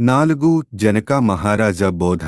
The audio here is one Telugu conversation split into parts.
నాలుగు జనక మహారాజా బోధ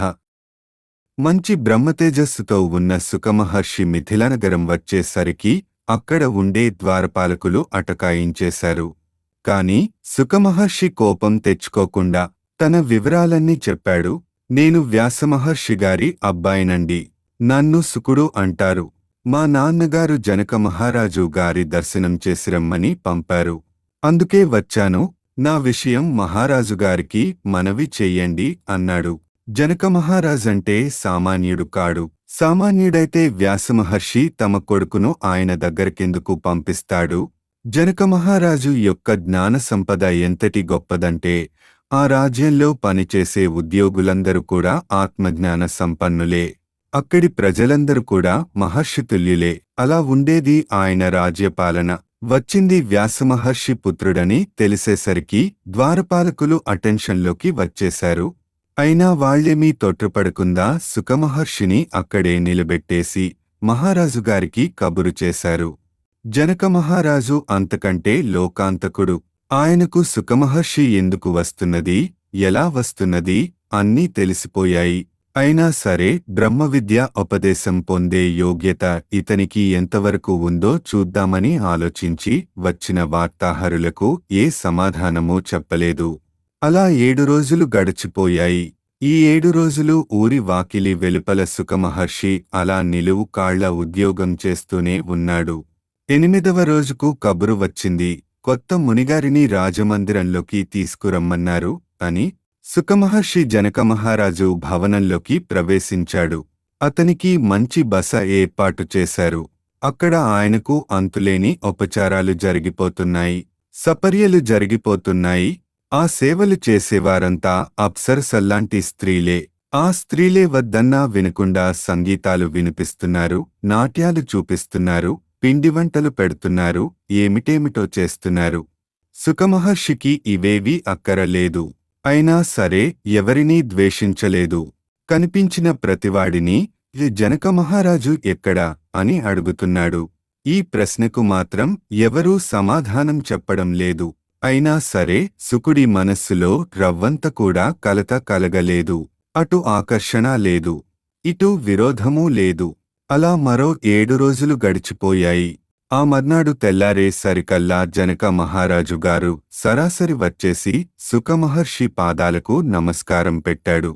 మంచి బ్రహ్మతేజస్సుతో ఉన్న సుఖమహర్షి మిథిలానగరం వచ్చేసరికి అక్కడ ఉండే ద్వారపాలకులు అటకాయించేశారు కాని సుఖమహర్షి కోపం తెచ్చుకోకుండా తన వివరాలన్నీ చెప్పాడు నేను వ్యాసమహర్షి గారి అబ్బాయినండి నన్ను సుకుడు అంటారు మా నాన్నగారు జనక మహారాజు గారి దర్శనం చేసిరమ్మని పంపారు అందుకే వచ్చాను నా విషయం మహారాజు గారికి మనవి చెయ్యండి అన్నాడు జనక మహారాజంటే సామాన్యుడు కాడు సామాన్యుడైతే వ్యాసమహర్షి తమ కొడుకును ఆయన దగ్గరకెందుకు పంపిస్తాడు జనక మహారాజు యొక్క జ్ఞాన సంపద ఎంతటి గొప్పదంటే ఆ రాజ్యంలో పనిచేసే ఉద్యోగులందరూ కూడా ఆత్మజ్ఞాన సంపన్నులే అక్కడి ప్రజలందరూ కూడా మహర్షితుల్యులే అలా ఉండేది ఆయన రాజ్యపాలన వచ్చింది వ్యాసమహర్షి పుత్రుడని తెలిసేసరికి ద్వారపాలకులు అటెన్షన్లోకి వచ్చేశారు అయినా వాళ్లేమీ తొట్టుపడకుండా సుఖమహర్షిని అక్కడే నిలబెట్టేసి మహారాజుగారికి కబురు చేశారు జనక మహారాజు అంతకంటే లోకాంతకుడు ఆయనకు సుఖమహర్షి ఎందుకు వస్తున్నది ఎలా వస్తున్నది అన్నీ తెలిసిపోయాయి అయినా సరే బ్రహ్మ విద్య ఉపదేశం పొందే యోగ్యత ఇతనికి ఎంతవరకు ఉందో చూద్దామని ఆలోచించి వచ్చిన వార్తాహరులకు ఏ సమాధానమూ చెప్పలేదు అలా ఏడు రోజులు గడిచిపోయాయి ఈ ఏడు రోజులు ఊరి వాకిలి వెలుపల సుఖమహర్షి అలా నిలువు కాళ్ల ఉద్యోగం చేస్తూనే ఉన్నాడు ఎనిమిదవ రోజుకు కబురు వచ్చింది కొత్త మునిగారిని రాజమందిరంలోకి తీసుకురమ్మన్నారు అని సుఖమహర్షి జనక మహారాజు భవనంలోకి ప్రవేశించాడు అతనికి మంచి బస ఏర్పాటు చేశారు అక్కడ ఆయనకు అంతులేని ఉపచారాలు జరిగిపోతున్నాయి సపర్యలు జరిగిపోతున్నాయి ఆ సేవలు చేసేవారంతా అప్సరసల్లాంటి స్త్రీలే ఆ స్త్రీలే వద్దన్నా వినకుండా సంగీతాలు వినిపిస్తున్నారు నాట్యాలు చూపిస్తున్నారు పిండి వంటలు పెడుతున్నారు ఏమిటేమిటో చేస్తున్నారు సుఖమహర్షికి ఇవేవీ అక్కరలేదు అయినా సరే ఎవరినీ ద్వేషించలేదు కనిపించిన ప్రతివాడిని "ఈ జనక మహారాజు ఎక్కడా అని అడుగుతున్నాడు ఈ ప్రశ్నకు మాత్రం ఎవరూ సమాధానం చెప్పడం లేదు అయినా సరే సుకుడి మనస్సులో రవ్వంత కూడా కలత కలగలేదు అటు ఆకర్షణ లేదు ఇటు విరోధమూ లేదు అలా మరో ఏడు రోజులు గడిచిపోయాయి ఆ మర్నాడు తెల్లారే సరికల్లా జనక మహారాజు గారు సరాసరి వచ్చేసి సుఖమహర్షి పాదాలకు నమస్కారం పెట్టాడు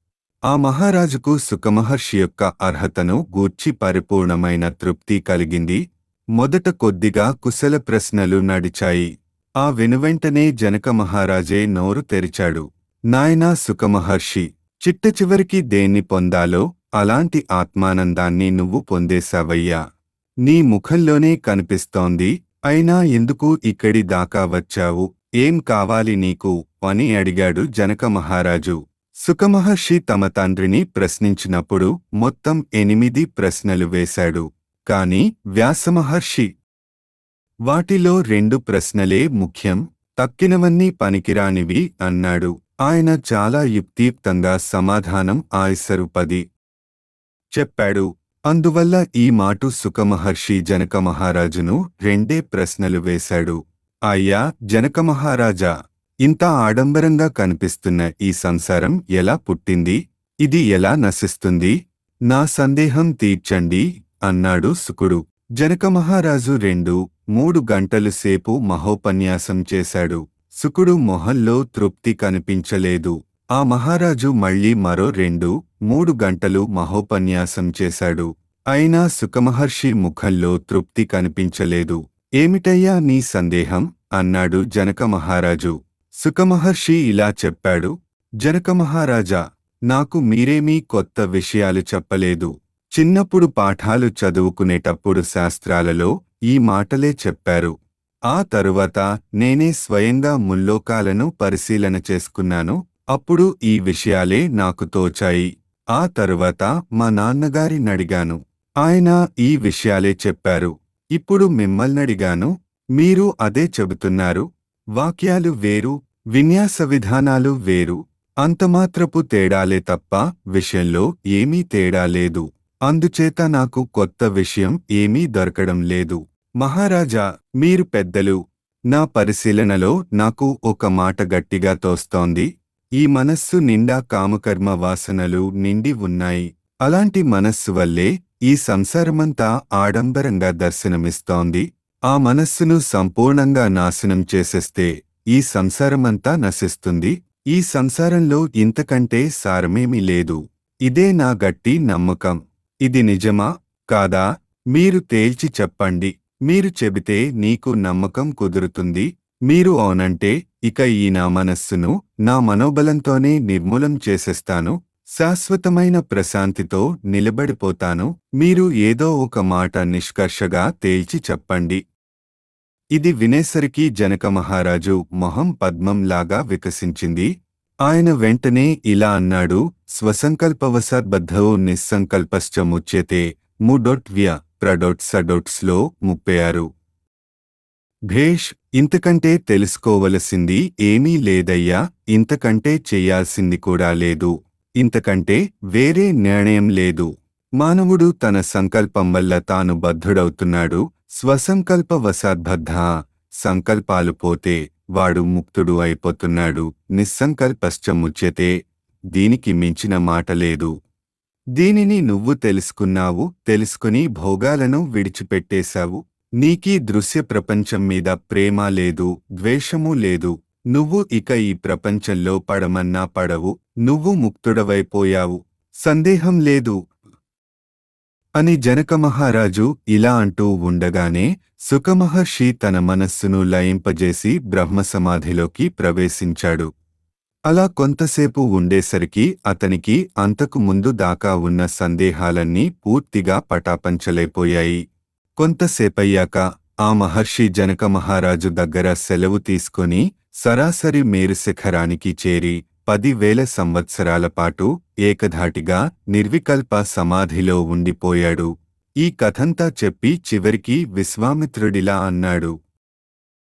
ఆ మహారాజుకు సుఖమహర్షి యొక్క అర్హతను గూర్చి పరిపూర్ణమైన తృప్తి కలిగింది మొదట కొద్దిగా కుశల ప్రశ్నలు నడిచాయి ఆ వెనువెంటనే జనక మహారాజే నోరు తెరిచాడు నాయనా సుఖమహర్షి చిట్ట చివరికి దేన్ని పొందాలో అలాంటి ఆత్మానందాన్ని నువ్వు పొందేశావయ్యా నీ ముఖంలోనే కనిపిస్తోంది అయినా ఎందుకు ఇక్కడి దాకా వచ్చావు ఏం కావాలి నీకు అని అడిగాడు జనక మహారాజు సుఖమహర్షి తమ తండ్రిని ప్రశ్నించినప్పుడు మొత్తం ఎనిమిది ప్రశ్నలు వేశాడు కాని వ్యాసమహర్షి వాటిలో రెండు ప్రశ్నలే ముఖ్యం తక్కినవన్నీ పనికిరానివి అన్నాడు ఆయన చాలా యుక్తియుక్తంగా సమాధానం ఆయిసరు పది చెప్పాడు అందువల్ల ఈ మాటు సుఖమహర్షి జనక మహారాజును రెండే ప్రశ్నలు వేశాడు అయ్యా జనక మహారాజా ఇంత ఆడంబరంగా కనిపిస్తున్న ఈ సంసారం ఎలా పుట్టింది ఇది ఎలా నశిస్తుంది నా సందేహం తీర్చండి అన్నాడు సుకుడు జనక మహారాజు రెండు మూడు గంటలు సేపు మహోపన్యాసం చేశాడు సుకుడు మొహంలో తృప్తి కనిపించలేదు ఆ మహారాజు మళ్ళీ మరో రెండు మూడు గంటలు మహోపన్యాసం చేశాడు అయినా సుఖమహర్షి ముఖంలో తృప్తి కనిపించలేదు ఏమిటయ్యా నీ సందేహం అన్నాడు జనక మహారాజు సుఖమహర్షి ఇలా చెప్పాడు జనక మహారాజా నాకు మీరేమీ కొత్త విషయాలు చెప్పలేదు చిన్నప్పుడు పాఠాలు చదువుకునేటప్పుడు శాస్త్రాలలో ఈ మాటలే చెప్పారు ఆ తరువాత నేనే స్వయంగా ముల్లోకాలను పరిశీలన చేసుకున్నాను అప్పుడు ఈ విషయాలే నాకు తోచాయి ఆ తరువాత మా నాన్నగారినడిగాను ఆయన ఈ విషయాలే చెప్పారు ఇప్పుడు మిమ్మల్నడిగాను మీరు అదే చెబుతున్నారు వాక్యాలు వేరు విన్యాస విధానాలు వేరు అంతమాత్రపు తేడాలే తప్ప విషయంలో ఏమీ తేడా లేదు అందుచేత నాకు కొత్త విషయం ఏమీ దొరకడం లేదు మహారాజా మీరు పెద్దలు నా పరిశీలనలో నాకు ఒక మాట గట్టిగా తోస్తోంది ఈ మనస్సు నిండా కామకర్మ వాసనలు నిండి ఉన్నాయి అలాంటి మనస్సు వల్లే ఈ సంసారమంతా ఆడంబరంగా దర్శనమిస్తోంది ఆ మనస్సును సంపూర్ణంగా నాశనం చేసేస్తే ఈ సంసారమంతా నశిస్తుంది ఈ సంసారంలో ఇంతకంటే సారమేమీ లేదు ఇదే నా గట్టి నమ్మకం ఇది నిజమా కాదా మీరు తేల్చి చెప్పండి మీరు చెబితే నీకు నమ్మకం కుదురుతుంది మీరు అవునంటే ఇక ఈ నా మనస్సును నా మనోబలంతోనే నిర్మూలం చేసేస్తాను శాశ్వతమైన ప్రశాంతితో నిలబడిపోతాను మీరు ఏదో ఒక మాట నిష్కర్షగా తేల్చి చెప్పండి ఇది వినేసరికి జనక మహారాజు మొహం పద్మంలాగా వికసించింది ఆయన వెంటనే ఇలా అన్నాడు స్వసంకల్పవసద్బద్ధో నిస్సంకల్పశ్చ ముచ్యతే ముడొట్ వ్య ప్రడొట్ సడొట్స్లో ముప్పై ఆరు భేష్ ఇంతకంటే తెలుసుకోవలసింది ఏమీ లేదయ్యా ఇంతకంటే చెయ్యాల్సింది కూడా లేదు ఇంతకంటే వేరే నిర్ణయం లేదు మానవుడు తన సంకల్పం వల్ల తాను బద్ధుడవుతున్నాడు స్వసంకల్ప వసాద్బద్ధ సంకల్పాలు పోతే వాడు ముక్తుడు అయిపోతున్నాడు నిస్సంకల్పశ్చ ముచ్యతే దీనికి మించిన మాట లేదు దీనిని నువ్వు తెలుసుకున్నావు తెలుసుకుని భోగాలను విడిచిపెట్టేశావు నీకీ దృశ్య ప్రపంచం మీద ప్రేమ లేదు ద్వేషము లేదు నువ్వు ఇక ఈ ప్రపంచంలో పడమన్నా పడవు నువ్వు ముక్తుడవైపోయావు సందేహం లేదు అని జనక మహారాజు ఇలా అంటూ ఉండగానే సుఖమహర్షి తన మనస్సును లయింపజేసి బ్రహ్మసమాధిలోకి ప్రవేశించాడు అలా కొంతసేపు ఉండేసరికి అతనికి అంతకు ముందు దాకా ఉన్న సందేహాలన్నీ పూర్తిగా పటాపంచలైపోయాయి కొంతసేపయ్యాక ఆ మహర్షి జనక మహారాజు దగ్గర సెలవు తీసుకొని సరాసరి మేరు శిఖరానికి చేరి పదివేల సంవత్సరాల పాటు ఏకధాటిగా నిర్వికల్ప సమాధిలో ఉండిపోయాడు ఈ కథంతా చెప్పి చివరికి విశ్వామిత్రుడిలా అన్నాడు